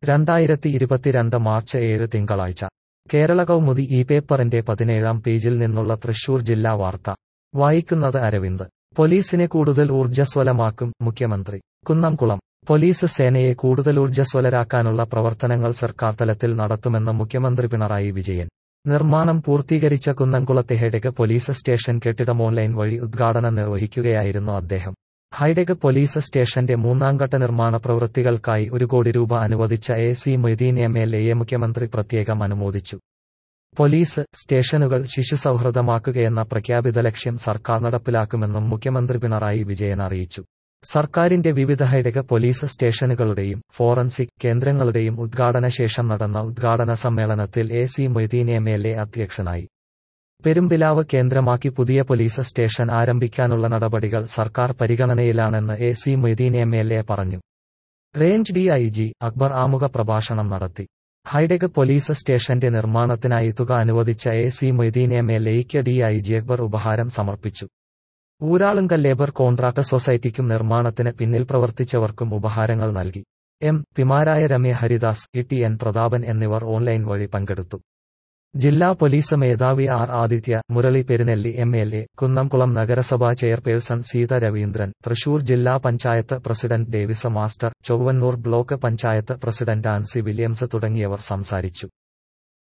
രണ്ടായിരത്തി ഇരുപത്തിരണ്ട് മാർച്ച് ഏഴ് തിങ്കളാഴ്ച കേരള കൗമുദി ഈ പേപ്പറിന്റെ പതിനേഴാം പേജിൽ നിന്നുള്ള തൃശൂർ ജില്ലാ വാർത്ത വായിക്കുന്നത് അരവിന്ദ് പോലീസിനെ കൂടുതൽ ഊർജ്ജസ്വലമാക്കും മുഖ്യമന്ത്രി കുന്നംകുളം പോലീസ് സേനയെ കൂടുതൽ ഊർജ്ജസ്വലരാക്കാനുള്ള പ്രവർത്തനങ്ങൾ സർക്കാർ തലത്തിൽ നടത്തുമെന്ന് മുഖ്യമന്ത്രി പിണറായി വിജയൻ നിർമ്മാണം പൂർത്തീകരിച്ച കുന്നംകുളത്തെ ഹൈടെക് പോലീസ് സ്റ്റേഷൻ കെട്ടിടം ഓൺലൈൻ വഴി ഉദ്ഘാടനം നിർവഹിക്കുകയായിരുന്നു അദ്ദേഹം ഹൈടെക് പോലീസ് സ്റ്റേഷന്റെ മൂന്നാംഘട്ട നിർമ്മാണ പ്രവൃത്തികൾക്കായി ഒരു കോടി രൂപ അനുവദിച്ച A C Moideen M L എയെ മുഖ്യമന്ത്രി പ്രത്യേകം അനുമോദിച്ചു പോലീസ് സ്റ്റേഷനുകൾ ശിശുസൗഹൃദമാക്കുകയെന്ന പ്രഖ്യാപിത ലക്ഷ്യം സർക്കാർ നടപ്പിലാക്കുമെന്നും മുഖ്യമന്ത്രി പിണറായി വിജയൻ അറിയിച്ചു സർക്കാരിന്റെ വിവിധ ഹൈടെക് പോലീസ് സ്റ്റേഷനുകളുടെയും ഫോറൻസിക് കേന്ദ്രങ്ങളുടെയും ഉദ്ഘാടന ശേഷം നടന്ന ഉദ്ഘാടന സമ്മേളനത്തിൽ A C Moideen M L A അധ്യക്ഷനായി പെരുമ്പിലാവ് കേന്ദ്രമാക്കി പുതിയ പോലീസ് സ്റ്റേഷൻ ആരംഭിക്കാനുള്ള നടപടികൾ സർക്കാർ പരിഗണനയിലാണെന്ന് A C Moideen M L A പറഞ്ഞു range D I G Akbar ആമുഖ പ്രഭാഷണം നടത്തി ഹൈടെക് പോലീസ് സ്റ്റേഷന്റെ നിർമ്മാണത്തിനായി തുക അനുവദിച്ച A C Moideen M L എയ്ക്ക് ഡി ഐ ജി അക്ബർ ഉപഹാരം സമർപ്പിച്ചു ഊരാളുങ്കൽ ലേബർ കോൺട്രാക്ട് സൊസൈറ്റിക്കും നിർമ്മാണത്തിന് പിന്നിൽ പ്രവർത്തിച്ചവർക്കും ഉപഹാരങ്ങൾ നൽകി എം പിമാരായ Ramya Haridas E T N Prathapan എന്നിവർ ഓൺലൈൻ വഴി പങ്കെടുത്തു ജില്ലാ പോലീസ് മേധാവി R Adithya Murali Perunnelly M L A Kunnamkulam നഗരസഭാ ചെയർപേഴ്സൺ സീത രവീന്ദ്രൻ തൃശൂർ ജില്ലാ panchayat president Davis master Chowwannur block panchayat president Ancy Williams തുടങ്ങിയവർ സംസാരിച്ചു